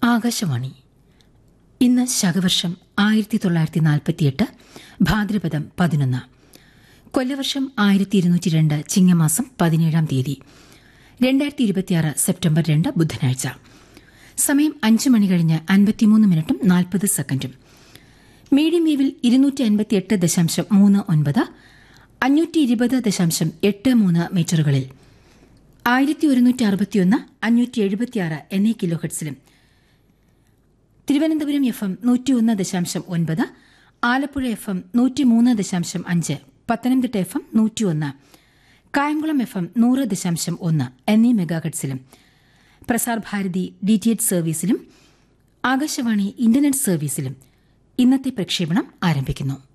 ആകാശവാണി ഇന്ന് ശകവർഷം ആയിരത്തി തൊള്ളായിരത്തി നാൽപ്പത്തിയെട്ട് ഭാദ്രപദം പതിനൊന്ന് കൊല്ലവർഷം ആയിരത്തി ഇരുന്നൂറ്റി രണ്ട് ചിങ്ങമാസം പതിനേഴാം തീയതി രണ്ടായിരത്തി ഇരുപത്തിയാറ് സെപ്റ്റംബർ രണ്ട് ബുധനാഴ്ച സമയം അഞ്ച് മണി കഴിഞ്ഞ് അൻപത്തിമൂന്ന് മിനിറ്റും നാൽപ്പത് സെക്കൻഡും മീഡിയം വേവിൽ ഇരുന്നൂറ്റി അൻപത്തിയെട്ട് ദശാംശം മൂന്ന് ഒൻപത് അഞ്ഞൂറ്റി ഇരുപത് ദശാംശം എട്ട് മൂന്ന് മീറ്ററുകളിൽ ആയിരത്തി ഒരുന്നൂറ്റി അറുപത്തിയൊന്ന് അഞ്ഞൂറ്റി എഴുപത്തിയാറ് എന്നീ കിലോ ഹെഡ്സിലും തിരുവനന്തപുരം എഫ് എം നൂറ്റിയൊന്ന് ദശാംശം ഒൻപത് ആലപ്പുഴ എഫ് എം നൂറ്റിമൂന്ന് ദശാംശം അഞ്ച് പത്തനംതിട്ട എഫ് എം നൂറ്റിയൊന്ന് കായംകുളം എഫ് എം നൂറ് ദശാംശം ഒന്ന് എന്നീ മെഗാഹെഡ്സിലും Prasar Bharati D T H സർവീസിലും ആകാശവാണി ഇന്റർനെറ്റ് സർവീസിലും ഇന്നത്തെ പ്രക്ഷേപണം ആരംഭിക്കുന്നു